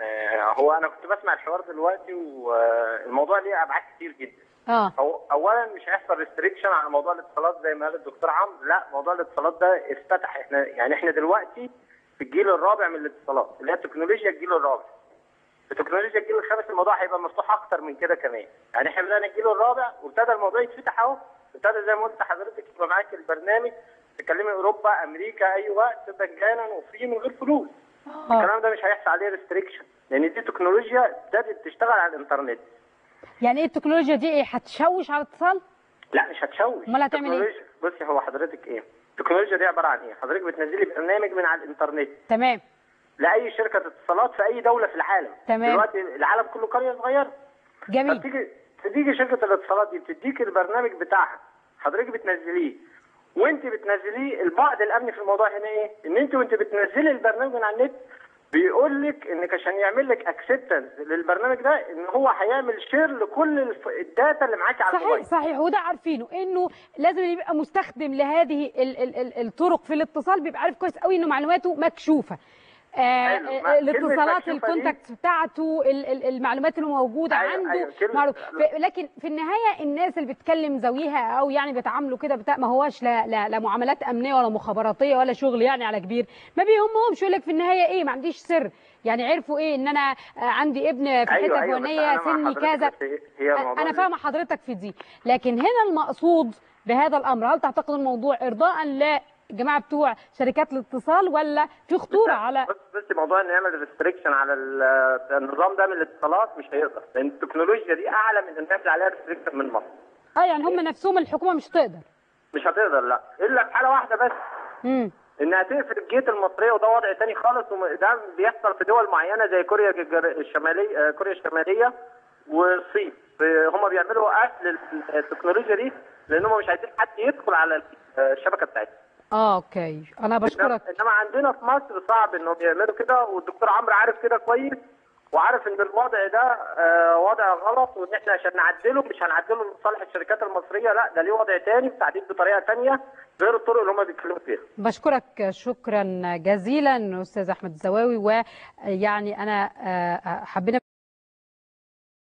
آه، هو انا كنت بسمع الحوار دلوقتي والموضوع ليه ابعاد كتير جدا اه هو اولا مش هيحصل ريستريكشن على موضوع الاتصالات زي ما قال الدكتور عمرو لا موضوع الاتصالات ده افتتح احنا يعني احنا دلوقتي في الجيل الرابع من الاتصالات اللي هي تكنولوجيا الجيل الرابع في تكنولوجيا الجيل الخامس الموضوع هيبقى مفتوح اكتر من كده كمان يعني احنا بدانا الجيل الرابع وابتدى الموضوع يتفتح اهو ابتدى زي ما قلت حضرتك يبقى معاك البرنامج تكلمي اوروبا امريكا اي وقت مجانا وفري من غير فلوس اه الكلام ده مش هيحصل عليه ريستريكشن لان دي تكنولوجيا ابتدت تشتغل على الانترنت يعني ايه التكنولوجيا دي ايه هتشوش على الاتصال لا مش هتشوش أمال هتعمل إيه؟ التكنولوجيا- بصي هو حضرتك ايه التكنولوجيا دي عباره عن ايه حضرتك بتنزلي برنامج من على الانترنت تمام لاي شركه اتصالات في اي دوله في العالم تمام. دلوقتي العالم كله قريه صغيره جميل فتيجي تيجي شركه الاتصالات دي بتديك البرنامج بتاعها حضرتك بتنزليه وانت بتنزليه البعد الامني في الموضوع هنا ايه؟ ان انت وانت بتنزلي البرنامج من على النت بيقول لك انك عشان يعمل لك اكسبتنس للبرنامج ده ان هو هيعمل شير لكل الف- الداتا اللي معاكي على صحيح الموبايل صحيح وده عارفينه انه لازم اللي يبقى مستخدم لهذه ال ال ال الطرق في الاتصال بيبقى عارف كويس قوي انه معلوماته مكشوفه آه حلو. ما- آه، كلمة الاتصالات مكشوفة دي- الكونتاكت بتاعته ال ال المعلومات اللي موجوده أيوة، عنده أيوة، كلمة- معروف ف- لكن في النهايه الناس اللي بتكلم ذويها او يعني بيتعاملوا كده بتاع ما هواش لا, لا, لا معاملات امنيه ولا مخابراتيه ولا شغل يعني على كبير ما بيهمهمش يقول لك في النهايه ايه ما عنديش سر يعني عرفوا ايه ان انا آه، عندي ابن في أيوة، حته أيوة، بس فلانيه أنا مع سني حضرتك كذا بس هي- هي الموضوع انا ده- فاهمه حضرتك في دي لكن هنا المقصود بهذا الامر هل تعتقد الموضوع ارضاء للجماعه بتوع شركات الاتصال ولا في خطوره على بس بس موضوع انه يعمل ريستريكشن على ال- النظام ده من الاتصالات مش هيقدر لان التكنولوجيا دي اعلى من ان تعمل عليها ريستريكشن من مصر اه يعني هم نفسهم الحكومه مش تقدر مش هتقدر لا الا في حاله واحده بس امم انها تقفل الجيت المصريه وده وضع تاني خالص وده بيحصل في دول معينه زي كوريا الجر- الشماليه آه، كوريا الشماليه والصين هم بيعملوا قفل التكنولوجيا دي لان هم مش عايزين حد يدخل على الشبكه بتاعتهم اه اوكي انا بشكرك انما عندنا في مصر صعب انهم يعملوا كده والدكتور عمرو عارف كده كويس وعارف ان الوضع ده آه، وضع غلط وان احنا عشان نعدله مش هنعدله لصالح الشركات المصريه لا ده ليه وضع تاني وتعديل بطريقه تانيه غير الطرق اللي هم بيتكلموا فيها بشكرك شكرا جزيلا استاذ احمد الزواوي ويعني انا آه، حبينا